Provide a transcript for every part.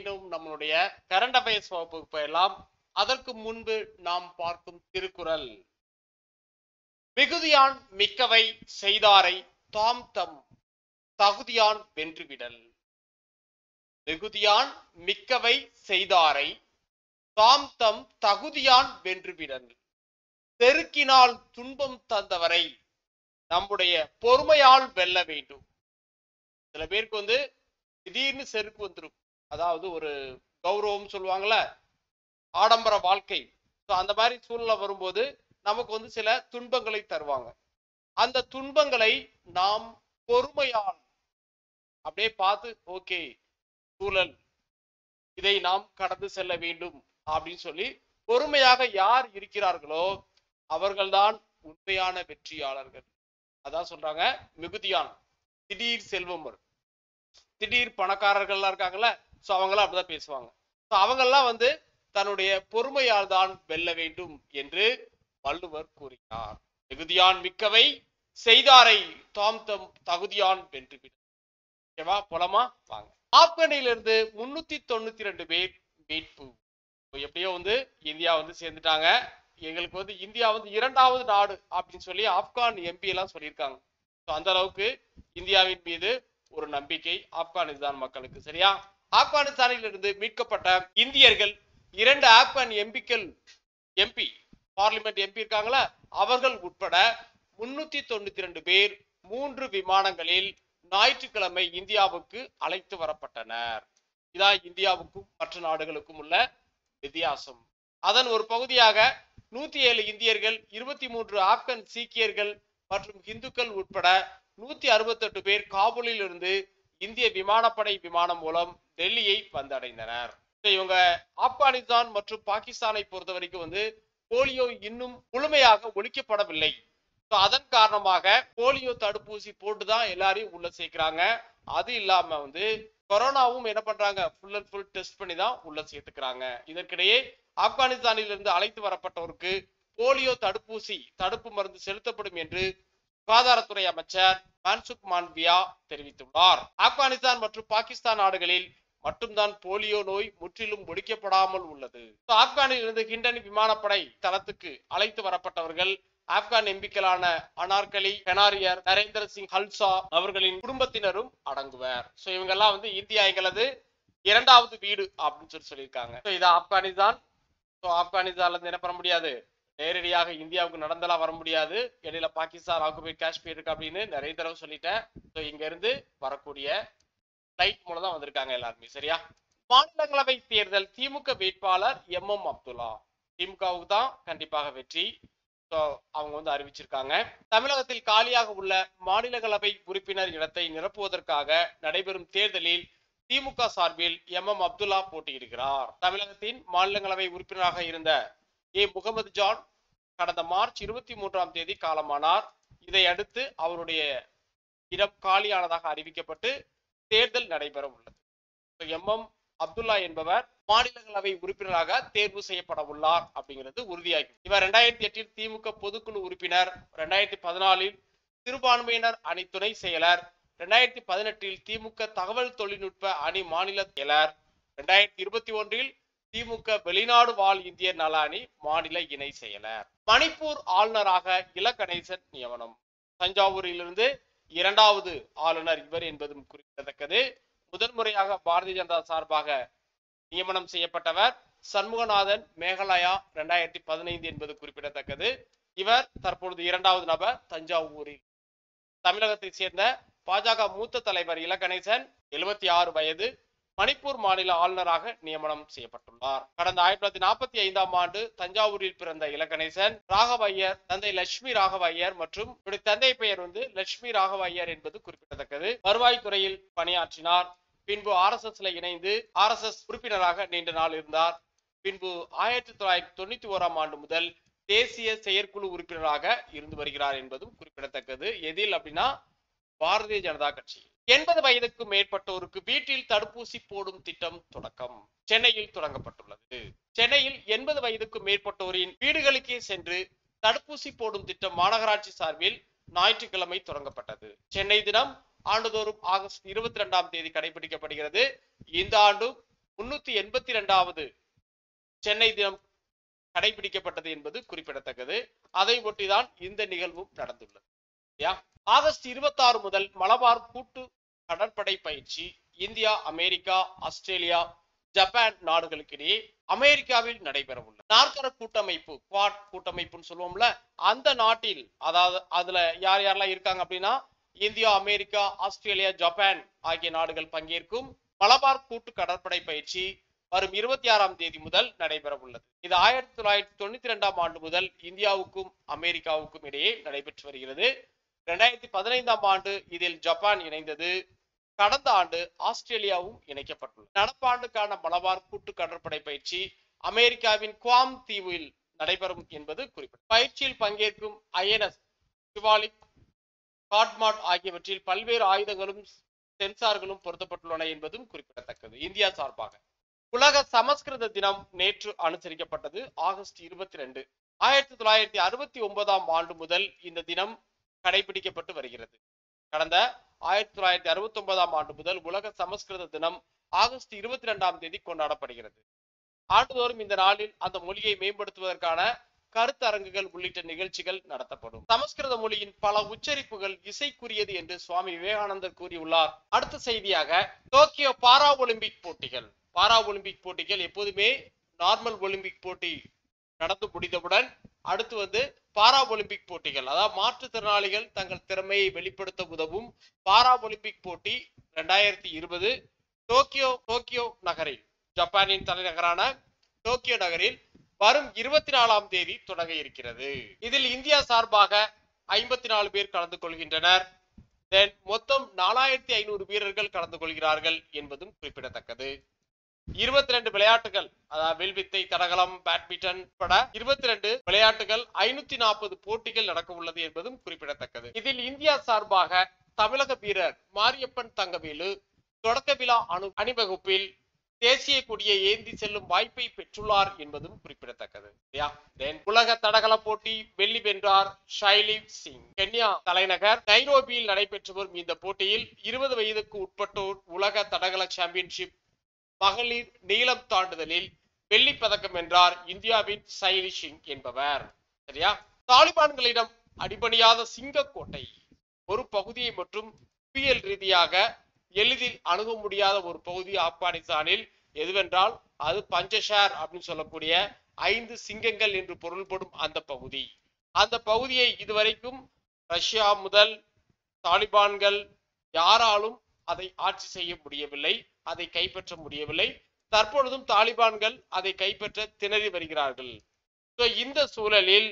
மீண்டும் நம்மளுடைய current affairs வகுப்புக்கு போயிடலாம் அதற்கு முன்பு நாம் பார்க்கும் திருக்குறள் மிகுதியான் மிக்கவை செய்தாரை தாம் தம் தகுதியான் வென்றுவிடல் மிகுதியான் மிக்கவை செய்தாரை தாம் தம் தகுதியான் வென்றுவிடல் செருக்கினால் துன்பம் தந்தவரை நம்முடைய பொறுமையால் வெல்ல வேண்டும் சில பேருக்கு வந்து திடீர்னு செருக்கு வந்துடும் அதாவது ஒரு கௌரவம் சொல்லுவாங்கல்ல ஆடம்பர வாழ்க்கை ஸோ அந்த மாதிரி சூழ்நிலை வரும்போது நமக்கு வந்து சில துன்பங்களை தருவாங்க அந்த துன்பங்களை நாம் பொறுமையால் அப்படியே பார்த்து ஓகே சூழல் இதை நாம் கடந்து செல்ல வேண்டும் அப்படின்னு சொல்லி பொறுமையாக யார் இருக்கிறார்களோ அவர்கள்தான் உண்மையான வெற்றியாளர்கள் அதான் சொல்றாங்க மிகுதியான் திடீர் செல்வம் வரும் திடீர் பணக்காரர்கள்லாம் இருக்காங்கல்ல ஸோ அவங்களாம் அப்படிதான் பேசுவாங்க ஸோ அவங்கெல்லாம் வந்து தன்னுடைய பொறுமையால் தான் வெல்ல வேண்டும் என்று வள்ளுவர் கூறினார் மிகுதியான் மிக்கவை செய்தாரை தாம் தம் தகுதியான் வென்றுவிடும் ஓகேவா போலாமா வாங்க ஆப்கானிலிருந்து முன்னூத்தி தொண்ணூத்தி ரெண்டு பேர் மீட்பு எப்படியோ வந்து இந்தியா வந்து சேர்ந்துட்டாங்க எங்களுக்கு வந்து இந்தியா வந்து இரண்டாவது நாடு அப்படின்னு சொல்லி ஆப்கான் எம்பி எல்லாம் சொல்லியிருக்காங்க ஸோ அந்த அளவுக்கு இந்தியாவின் மீது ஒரு நம்பிக்கை ஆப்கானிஸ்தான் மக்களுக்கு சரியா ஆப்கானிஸ்தானில் இருந்து மீட்கப்பட்ட இந்தியர்கள் இரண்டு ஆப்கான் எம்பிக்கள் எம்பி பார்லிமெண்ட் எம்பி இருக்காங்களா அவர்கள் உட்பட முன்னூத்தி தொண்ணூத்தி ரெண்டு பேர் மூன்று விமானங்களில் ஞாயிற்றுக்கிழமை இந்தியாவுக்கு அழைத்து வரப்பட்டனர் இதான் இந்தியாவுக்கும் மற்ற நாடுகளுக்கும் உள்ள வித்தியாசம் அதன் ஒரு பகுதியாக நூத்தி ஏழு இந்தியர்கள் இருபத்தி மூன்று ஆப்கன் சீக்கியர்கள் மற்றும் இந்துக்கள் உட்பட நூத்தி அறுபத்தெட்டு பேர் காபூலில் இருந்து இந்திய விமானப்படை விமானம் மூலம் டெல்லியை வந்தடைந்தனர் இவங்க ஆப்கானிஸ்தான் மற்றும் பாகிஸ்தானை பொறுத்த வரைக்கும் வந்து போலியோ இன்னும் முழுமையாக ஒழிக்கப்படவில்லை அதன் காரணமாக போலியோ தடுப்பூசி போட்டுதான் எல்லாரையும் உள்ள சேர்க்கிறாங்க அது இல்லாம வந்து கொரோனாவும் என்ன பண்றாங்க ஃபுல் அண்ட் ஃபுல் டெஸ்ட் பண்ணி தான் உள்ள சேர்த்துக்கிறாங்க இதற்கிடையே ஆப்கானிஸ்தானில் இருந்து அழைத்து வரப்பட்டவருக்கு போலியோ தடுப்பூசி தடுப்பு மருந்து செலுத்தப்படும் என்று சுகாதாரத்துறை அமைச்சர் மான்சுக் மாண்ட்வியா தெரிவித்துள்ளார் ஆப்கானிஸ்தான் மற்றும் பாகிஸ்தான் நாடுகளில் மட்டும்தான் போலியோ நோய் முற்றிலும் ஒழிக்கப்படாமல் உள்ளது ஆப்கானில் இருந்து ஹிண்டன் விமானப்படை தளத்துக்கு அழைத்து வரப்பட்டவர்கள் ஆப்கான் எம்பிக்களான அனார்கலி கனாரியர் நரேந்திர சிங் ஹல்சா அவர்களின் குடும்பத்தினரும் அடங்குவர் சோ இவங்க எல்லாம் வந்து இந்தியா எங்களது இரண்டாவது வீடு அப்படின்னு சொல்லி சொல்லியிருக்காங்க இது ஆப்கானிஸ்தான் ஸோ ஆப்கானிஸ்தான்ல இருந்து என்ன பண்ண முடியாது நேரடியாக இந்தியாவுக்கு நடந்தெல்லாம் வர முடியாது இடையில பாகிஸ்தான் ஆக்குபை காஷ்மீர் இருக்கு அப்படின்னு நிறைய தடவை சொல்லிட்டேன் ஸோ இங்க இருந்து வரக்கூடிய ஃபிளைட் மூலம் தான் வந்திருக்காங்க எல்லாருமே சரியா மாநிலங்களவை தேர்தல் திமுக வேட்பாளர் எம் எம் அப்துல்லா திமுகவுக்கு தான் கண்டிப்பாக வெற்றி அவங்க வந்து அறிவிச்சிருக்காங்க தமிழகத்தில் காலியாக உள்ள மாநிலங்களவை உறுப்பினர் இடத்தை நிரப்புவதற்காக நடைபெறும் தேர்தலில் திமுக சார்பில் எம் எம் அப்துல்லா போட்டியிடுகிறார் தமிழகத்தின் மாநிலங்களவை உறுப்பினராக இருந்த ஏ முகமது ஜான் கடந்த மார்ச் இருபத்தி மூன்றாம் தேதி காலமானார் இதை அடுத்து அவருடைய இடம் காலியானதாக அறிவிக்கப்பட்டு தேர்தல் நடைபெற உள்ளது எம் எம் அப்துல்லா என்பவர் மாநிலங்களவை உறுப்பினராக தேர்வு செய்யப்பட உள்ளார் அப்படிங்கிறது உறுதியாகி இவர் ரெண்டாயிரத்தி எட்டில் திமுக பொதுக்குழு உறுப்பினர் ரெண்டாயிரத்தி பதினாலில் சிறுபான்மையினர் அணி துணை செயலர் ரெண்டாயிரத்தி பதினெட்டில் திமுக தகவல் தொழில்நுட்ப அணி மாநில செயலர் ரெண்டாயிரத்தி இருபத்தி ஒன்றில் திமுக வெளிநாடு வாழ் இந்தியர் நல அணி மாநில இணை செயலர் மணிப்பூர் ஆளுநராக இல கணேசன் நியமனம் தஞ்சாவூரிலிருந்து இரண்டாவது ஆளுநர் இவர் என்பதும் குறிப்பிடத்தக்கது முதல் முறையாக பாரதிய ஜனதா சார்பாக நியமனம் செய்யப்பட்டவர் சண்முகநாதன் மேகாலயா இரண்டாயிரத்தி பதினைந்து என்பது குறிப்பிடத்தக்கது இவர் தற்பொழுது இரண்டாவது நபர் தஞ்சாவூரில் தமிழகத்தை சேர்ந்த பாஜக மூத்த தலைவர் இலகணேசன் எழுபத்தி ஆறு வயது மணிப்பூர் மாநில ஆளுநராக நியமனம் செய்யப்பட்டுள்ளார் கடந்த ஆயிரத்தி தொள்ளாயிரத்தி நாற்பத்தி ஐந்தாம் ஆண்டு தஞ்சாவூரில் பிறந்த இலகணேசன் ராகவ ஐயர் தந்தை லட்சுமி ராகவ ஐயர் மற்றும் இவருடைய தந்தை பெயர் வந்து லட்சுமி ராகவ ஐயர் என்பது குறிப்பிடத்தக்கது வருவாய்த்துறையில் பணியாற்றினார் பின்பு ஆர் எஸ் எஸ்ல இணைந்து ஆர் எஸ் எஸ் உறுப்பினராக நீண்ட நாள் இருந்தார் பின்பு ஆயிரத்தி தொள்ளாயிரத்தி தொண்ணூத்தி ஓராம் ஆண்டு முதல் தேசிய செயற்குழு உறுப்பினராக இருந்து வருகிறார் என்பதும் குறிப்பிடத்தக்கது எதில் அப்படின்னா பாரதிய ஜனதா கட்சி எண்பது வயதுக்கு மேற்பட்டோருக்கு வீட்டில் தடுப்பூசி போடும் திட்டம் தொடக்கம் சென்னையில் தொடங்கப்பட்டுள்ளது சென்னையில் எண்பது வயதுக்கு மேற்பட்டோரின் வீடுகளுக்கே சென்று தடுப்பூசி போடும் திட்டம் மாநகராட்சி சார்பில் ஞாயிற்றுக்கிழமை தொடங்கப்பட்டது சென்னை தினம் ஆண்டுதோறும் ஆகஸ்ட் இருபத்தி ரெண்டாம் தேதி கடைபிடிக்கப்படுகிறது இந்த ஆண்டும் முன்னூத்தி எண்பத்தி ரெண்டாவது சென்னை தினம் கடைபிடிக்கப்பட்டது என்பது குறிப்பிடத்தக்கது அதை ஒட்டிதான் இந்த நிகழ்வும் நடந்துள்ளது சரியா? ஆகஸ்ட் இருபத்தி ஆறு முதல் மலபார் கூட்டு கடற்படை பயிற்சி இந்தியா அமெரிக்கா ஆஸ்திரேலியா ஜப்பான் நாடுகளுக்கிடையே அமெரிக்காவில் நடைபெற உள்ளது நாற்கர கூட்டமைப்பு குவாட் கூட்டமைப்புன்னு சொல்லுவோம்ல அந்த நாட்டில் அதாவது அதுல யார் யாரெல்லாம் இருக்காங்க அப்படின்னா இந்தியா அமெரிக்கா ஆஸ்திரேலியா ஜப்பான் ஆகிய நாடுகள் பங்கேற்கும் மலபார் கூட்டு கடற்படை பயிற்சி வரும் இருபத்தி ஆறாம் தேதி முதல் நடைபெற உள்ளது இது ஆயிரத்தி தொள்ளாயிரத்தி தொண்ணூத்தி ரெண்டாம் ஆண்டு முதல் இந்தியாவுக்கும் அமெரிக்காவுக்கும் இடையே நடைபெற்று வருகிறது இரண்டாயிரத்தி பதினைந்தாம் ஆண்டு இதில் ஜப்பான் இணைந்தது கடந்த ஆண்டு ஆஸ்திரேலியாவும் இணைக்கப்பட்டுள்ளது நடப்பாண்டுக்கான மலபார் கூட்டு கடற்படை பயிற்சி அமெரிக்காவின் குவாம் தீவில் நடைபெறும் என்பது குறிப்பிட்ட பயிற்சியில் பங்கேற்கும் ஐஎன்எஸ் சிவாலிக் காட்மாட் ஆகியவற்றில் பல்வேறு ஆயுதங்களும் சென்சார்களும் பொருத்தப்பட்டுள்ளன என்பதும் குறிப்பிடத்தக்கது இந்தியா சார்பாக உலக சமஸ்கிருத தினம் நேற்று அனுசரிக்கப்பட்டது ஆகஸ்ட் இருபத்தி ரெண்டு ஆயிரத்தி தொள்ளாயிரத்தி அறுபத்தி ஒன்பதாம் ஆண்டு முதல் இந்த தினம் கடைபிடிக்கப்பட்டு வருகிறது கடந்த ஆயிரத்தி தொள்ளாயிரத்தி அறுபத்தி ஒன்பதாம் ஆண்டு முதல் உலக சமஸ்கிருத தினம் ஆகஸ்ட் இருபத்தி ரெண்டாம் தேதி கொண்டாடப்படுகிறது ஆண்டுதோறும் இந்த நாளில் அந்த மொழியை மேம்படுத்துவதற்கான கருத்தரங்குகள் உள்ளிட்ட நிகழ்ச்சிகள் நடத்தப்படும் சமஸ்கிருத மொழியின் பல உச்சரிப்புகள் இசைக்குரியது என்று சுவாமி விவேகானந்தர் கூறியுள்ளார் அடுத்த செய்தியாக டோக்கியோ பாரா ஒலிம்பிக் போட்டிகள் பாரா ஒலிம்பிக் போட்டிகள் எப்போதுமே நார்மல் ஒலிம்பிக் போட்டி நடந்து முடிந்தவுடன் அடுத்து வந்து பாரா ஒலிம்பிக் போட்டிகள் அதாவது மாற்றுத்திறனாளிகள் தங்கள் திறமையை வெளிப்படுத்த உதவும் பாரா ஒலிம்பிக் போட்டி ரெண்டாயிரத்தி இருபது டோக்கியோ டோக்கியோ நகரில் ஜப்பானின் தலைநகரான டோக்கியோ நகரில் வரும் இருபத்தி நாலாம் தேதி தொடங்க இருக்கிறது இதில் இந்தியா சார்பாக ஐம்பத்தி நாலு பேர் கலந்து கொள்கின்றனர் தென் மொத்தம் நாலாயிரத்தி ஐநூறு வீரர்கள் கலந்து கொள்கிறார்கள் என்பதும் குறிப்பிடத்தக்கது இருபத்தி ரெண்டு விளையாட்டுகள் அதாவது வில்வித்தை தடகளம் பேட்மிண்டன் உட்பட இருபத்தி ரெண்டு விளையாட்டுகள் ஐநூத்தி நாற்பது போட்டிகள் நடக்க உள்ளது என்பதும் குறிப்பிடத்தக்கது இதில் இந்தியா சார்பாக தமிழக வீரர் மாரியப்பன் தங்கவேலு தொடக்க விழா அணு அணிவகுப்பில் தேசிய கொடியை ஏந்தி செல்லும் வாய்ப்பை பெற்றுள்ளார் என்பதும் குறிப்பிடத்தக்கது சரியா? Then உலக தடகள போட்டி வெள்ளி வென்றார் ஷைலிவ் சிங் கென்யா தலைநகர் நைரோபியில் நடைபெற்று வரும் இந்த போட்டியில் இருபது வயதுக்கு உட்பட்டோர் உலக தடகள சாம்பியன்ஷிப் மகளிர் நீளம் தாண்டுதலில் வெள்ளி பதக்கம் வென்றார் இந்தியாவின் சைலி சிங் என்பவர் சரியா தாலிபான்களிடம் அடிபணியாத சிங்கக்கோட்டை ஒரு பகுதியை மற்றும் புவியியல் ரீதியாக எளிதில் அணுக முடியாத ஒரு பகுதி ஆப்கானிஸ்தானில் எதுவென்றால் அது பஞ்சஷார் அப்படின்னு சொல்லக்கூடிய ஐந்து சிங்கங்கள் என்று பொருள்படும் அந்த பகுதி அந்த பகுதியை இதுவரைக்கும் ரஷ்யா முதல் தாலிபான்கள் யாராலும் அதை ஆட்சி செய்ய முடியவில்லை அதை கைப்பற்ற முடியவில்லை தற்பொழுதும் தாலிபான்கள் அதை கைப்பற்ற திணறி வருகிறார்கள் So, இந்த சூழலில்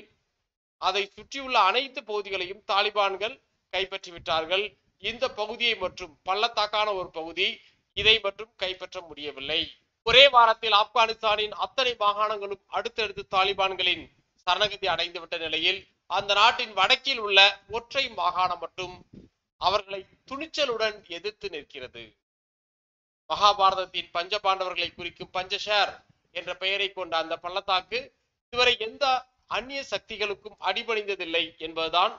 அதை சுற்றியுள்ள அனைத்து பகுதிகளையும் தாலிபான்கள் கைப்பற்றி விட்டார்கள் இந்த பகுதியை மற்றும் பள்ளத்தாக்கான ஒரு பகுதி இதை மட்டும் கைப்பற்ற முடியவில்லை ஒரே வாரத்தில் ஆப்கானிஸ்தானின் அத்தனை மாகாணங்களும் அடுத்தடுத்து தாலிபான்களின் சரணகதி அடைந்துவிட்ட நிலையில் அந்த நாட்டின் வடக்கில் உள்ள ஒற்றை மாகாணம் மட்டும் அவர்களை துணிச்சலுடன் எதிர்த்து நிற்கிறது மகாபாரதத்தின் பஞ்ச பாண்டவர்களை குறிக்கும் பஞ்சஷேர் என்ற பெயரை கொண்ட அந்த பள்ளத்தாக்கு இதுவரை எந்த அந்நிய சக்திகளுக்கும் அடிபணிந்ததில்லை என்பதுதான்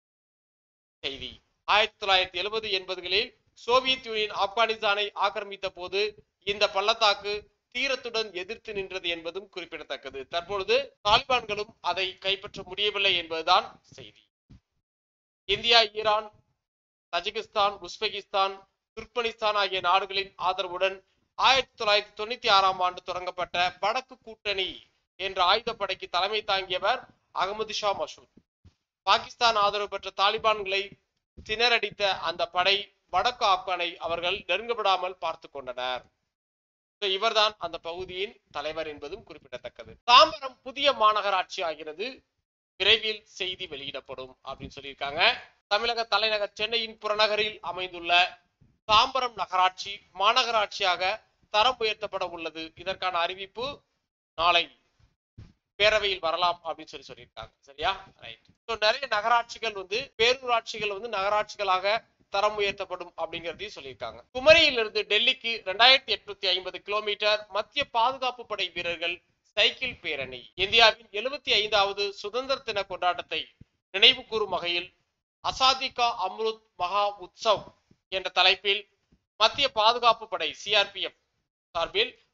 செய்தி ஆயிரத்தி தொள்ளாயிரத்தி எழுபது எண்பதுகளில் சோவியத் யூனியன் ஆப்கானிஸ்தானை ஆக்கிரமித்த போது இந்த பள்ளத்தாக்கு தீரத்துடன் எதிர்த்து நின்றது என்பதும் குறிப்பிடத்தக்கது தற்பொழுது தாலிபான்களும் அதை கைப்பற்ற முடியவில்லை என்பதுதான் செய்தி India Iran Tajikistan Uzbekistan Turkmenistan ஆகிய நாடுகளின் ஆதரவுடன் ஆயிரத்தி தொள்ளாயிரத்தி தொண்ணூத்தி ஆறாம் ஆண்டு தொடங்கப்பட்ட வடக்கு கூட்டணி என்ற ஆயுதப்படைக்கு தலைமை தாங்கியவர் அகமது ஷா மசூத் பாகிஸ்தான் ஆதரவு பெற்ற தாலிபான்களை திணறடித்த அந்த படை வடக்கு ஆப்கானை அவர்கள் நெருங்கப்படாமல் பார்த்து கொண்டனர் So, இவர்தான் அந்த பகுதியின் தலைவர் என்பதும் குறிப்பிடத்தக்கது தாம்பரம் புதிய மாநகராட்சி ஆகிறது விரைவில் செய்தி வெளியிடப்படும் அப்படின்னு சொல்லியிருக்காங்க தமிழக தலைநகர் சென்னையின் புறநகரில் அமைந்துள்ள தாம்பரம் நகராட்சி மாநகராட்சியாக தரம் உயர்த்தப்பட உள்ளது இதற்கான அறிவிப்பு நாளை பேரவையில் வரலாம் அப்படின்னு சொல்லி சொல்லியிருக்காங்க சரியா ரைட் ஸோ நிறைய நகராட்சிகள் வந்து பேரூராட்சிகள் வந்து நகராட்சிகளாக தரம் உயர்த்தப்படும் அப்படிங்கிறதையும் சொல்லியிருக்காங்க குமரியிலிருந்து டெல்லிக்கு ரெண்டாயிரத்தி எட்நூத்தி ஐம்பது கிலோமீட்டர் மத்திய பாதுகாப்பு படை வீரர்கள் சைக்கிள் பேரணி இந்தியாவின் எழுபத்தி ஐந்தாவது சுதந்திர தின கொண்டாட்டத்தை நினைவு கூறும் வகையில் அசாதிகா அம்ருத் மகா உத்சவ் என்ற தலைப்பில் மத்திய பாதுகாப்பு படை சிஆர்பிஎஃப் சார்பில்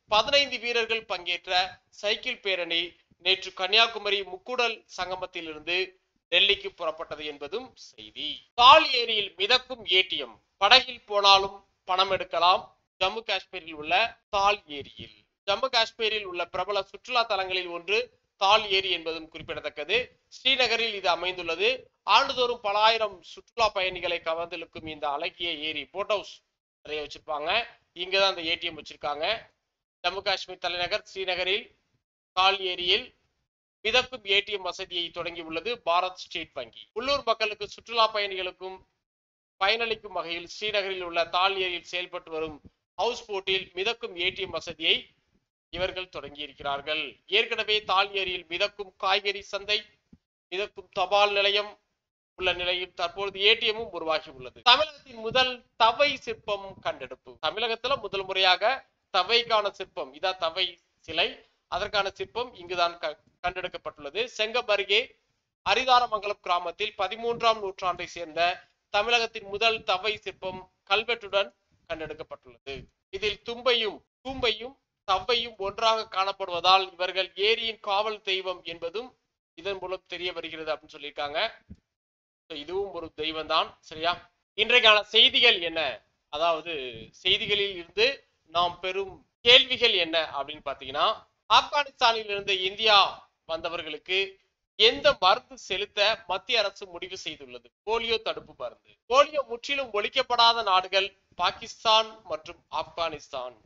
பதினைந்து வீரர்கள் பங்கேற்ற சைக்கிள் பேரணி நேற்று கன்னியாகுமரி முக்குடல் சங்கமத்திலிருந்து டெல்லிக்கு புறப்பட்டது என்பதும் செய்தி தால் ஏரியில் மிதக்கும் ஏடிஎம் படகில் போனாலும் பணம் எடுக்கலாம் ஜம்மு காஷ்மீரில் உள்ள தால் ஏரியில் ஜம்மு காஷ்மீரில் உள்ள பிரபல சுற்றுலா தலங்களில் ஒன்று தால் ஏரி என்பதும் குறிப்பிடத்தக்கது ஸ்ரீநகரில் இது அமைந்துள்ளது ஆண்டுதோறும் பல ஆயிரம் சுற்றுலா பயணிகளை கவர்ந்திழுக்கும் இந்த அழகிய ஏரி போட் ஹவுஸ் நிறைய வச்சிருப்பாங்க இங்கதான் அந்த ஏடிஎம் வச்சிருக்காங்க ஜம்மு காஷ்மீர் தலைநகர் ஸ்ரீநகரில் தால் ஏரியில் மிதக்கும் ஏடிஎம் வசதியை தொடங்கி உள்ளது பாரத் ஸ்டேட் வங்கி உள்ளூர் மக்களுக்கு சுற்றுலா பயணிகளுக்கும் பயனளிக்கும் வகையில் ஸ்ரீநகரில் உள்ள தால் ஏரியில் செயல்பட்டு வரும் ஹவுஸ் போட்டில் மிதக்கும் ஏடிஎம் வசதியை இவர்கள் தொடங்கி இருக்கிறார்கள் ஏற்கனவே தால் ஏரியில் மிதக்கும் காய்கறி சந்தை மிதக்கும் தபால் நிலையம் உள்ள நிலையில் தற்பொழுது ஏடிஎம்மும் உருவாகி உள்ளது தமிழகத்தின் முதல் தவை சிற்பம் கண்டெடுப்பு தமிழகத்துல முதல் முறையாக தவைக்கான சிற்பம் இதான் தவை சிலை அதற்கான சிற்பம் இங்குதான் க- கண்டெடுக்கப்பட்டுள்ளது செங்கம் அருகே அரிதாரமங்கலம் கிராமத்தில் பதிமூன்றாம் நூற்றாண்டை சேர்ந்த தமிழகத்தின் முதல் தவை சிற்பம் கல்வெட்டுடன் கண்டெடுக்கப்பட்டுள்ளது இதில் தும்பையும் தூம்பையும் தவ்வையும் ஒன்றாக காணப்படுவதால் இவர்கள் ஏரியின் காவல் தெய்வம் என்பதும் இதன் மூலம் தெரிய வருகிறது அப்படின்னு சொல்லியிருக்காங்க So, இதுவும் ஒரு தெய்வம் தான் சரியா இன்றைக்கான செய்திகள் என்ன அதாவது செய்திகளில் இருந்து நாம் பெறும் கேள்விகள் என்ன அப்படின்னு பாத்தீங்கன்னா ஆப்கானிஸ்தானில் இருந்து இந்தியா வந்தவர்களுக்கு எந்த மருந்து செலுத்த மத்திய அரசு முடிவு செய்துள்ளது போலியோ தடுப்பு மருந்து போலியோ முற்றிலும் ஒழிக்கப்படாத நாடுகள் பாகிஸ்தான் மற்றும் ஆப்கானிஸ்தான்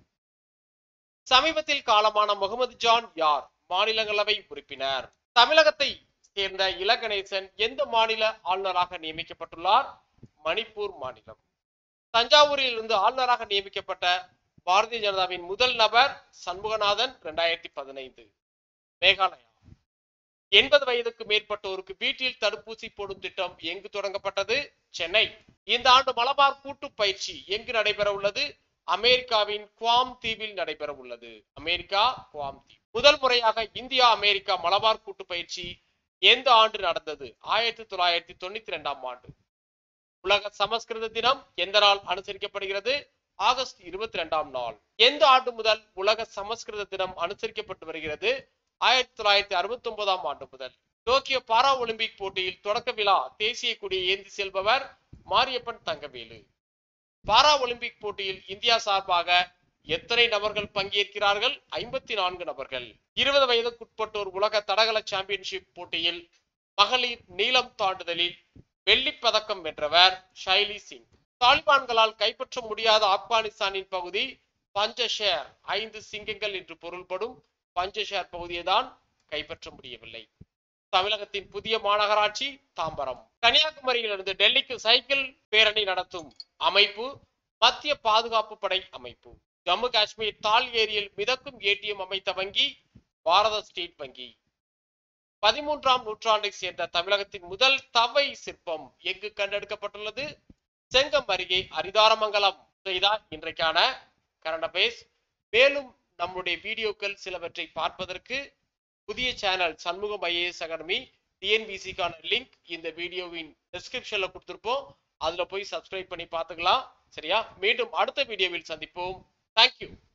சமீபத்தில் காலமான முகமது ஜான் யார் மாநிலங்களவை உறுப்பினர் தமிழகத்தை சேர்ந்த இலகணேசன் எந்த மாநில ஆளுநராக நியமிக்கப்பட்டுள்ளார் மணிப்பூர் மாநிலம் தஞ்சாவூரில் இருந்து ஆளுநராக நியமிக்கப்பட்ட பாரதிய ஜனதாவின் முதல் நபர் சண்முகநாதன் இரண்டாயிரத்தி பதினைந்து மேகாலயா எண்பது வயதுக்கு மேற்பட்டோருக்கு வீட்டில் தடுப்பூசி போடும் திட்டம் எங்கு தொடங்கப்பட்டது சென்னை இந்த ஆண்டு மலபார் கூட்டு பயிற்சி எங்கு நடைபெற உள்ளது அமெரிக்காவின் குவாம் தீவில் நடைபெற உள்ளது அமெரிக்கா குவாம் தீவு முதல் முறையாக இந்தியா அமெரிக்கா மலபார் கூட்டு பயிற்சி எந்த ஆண்டு நடந்தது ஆயிரத்தி தொள்ளாயிரத்தி தொண்ணூத்தி ரெண்டாம் ஆண்டு உலக சமஸ்கிருத தினம் எந்த நாள் அனுசரிக்கப்படுகிறது ஆகஸ்ட் இருபத்தி ரெண்டாம் நாள் எந்த ஆண்டு முதல் உலக சமஸ்கிருத தினம் அனுசரிக்கப்பட்டு வருகிறது ஆயிரத்தி தொள்ளாயிரத்தி அறுபத்தி ஒன்பதாம் ஆண்டு முதல் டோக்கியோ பாரா ஒலிம்பிக் போட்டியில் தொடக்க விழா தேசிய கொடியை ஏந்தி செல்பவர் மாரியப்பன் தங்கவேலு பாரா ஒலிம்பிக் போட்டியில் இந்தியா சார்பாக எத்தனை நபர்கள் பங்கேற்கிறார்கள் ஐம்பத்தி நான்கு நபர்கள் இருபது வயதுக்குட்பட்டோர் உலக தடகள சாம்பியன்ஷிப் போட்டியில் மகளிர் நீளம் தாண்டுதலில் வெள்ளிப் பதக்கம் வென்றவர் ஷைலி சிங் தாலிபான்களால் கைப்பற்ற முடியாத ஆப்கானிஸ்தானின் பகுதி பஞ்சஷேர் ஐந்து சிங்கங்கள் என்று பொருள்படும் பஞ்சஷேர் பகுதியை தான் கைப்பற்ற முடியவில்லை தமிழகத்தின் புதிய மாநகராட்சி தாம்பரம் கன்னியாகுமரியிலிருந்து டெல்லிக்கு சைக்கிள் பேரணி நடத்தும் அமைப்பு மத்திய பாதுகாப்பு படை அமைப்பு ஜம்மு காஷ்மீர் தால் ஏரியில் மிதக்கும் ஏடிஎம் அமைத்த வங்கி பாரத ஸ்டேட் வங்கி பதிமூன்றாம் நூற்றாண்டை சேர்ந்த தமிழகத்தின் முதல் தவை சிற்பம் எங்கு கண்டெடுக்கப்பட்டுள்ளது செங்கம் அருகே அரிதாரமங்கலம் இதான் இன்றைக்கான கரண்ட் அஃபேர்ஸ் மேலும் நம்முடைய வீடியோக்கள் சிலவற்றை பார்ப்பதற்கு புதிய சேனல் சண்முகம் ஐஏஎஸ் அகாடமி டிஎன்பிசிக்கான லிங்க் இந்த வீடியோவின் டிஸ்கிரிப்ஷன்ல கொடுத்திருப்போம் அதுல போய் சப்ஸ்கிரைப் பண்ணி பார்த்துக்கலாம் சரியா மீண்டும் அடுத்த வீடியோவில் சந்திப்போம் தேங்க்யூ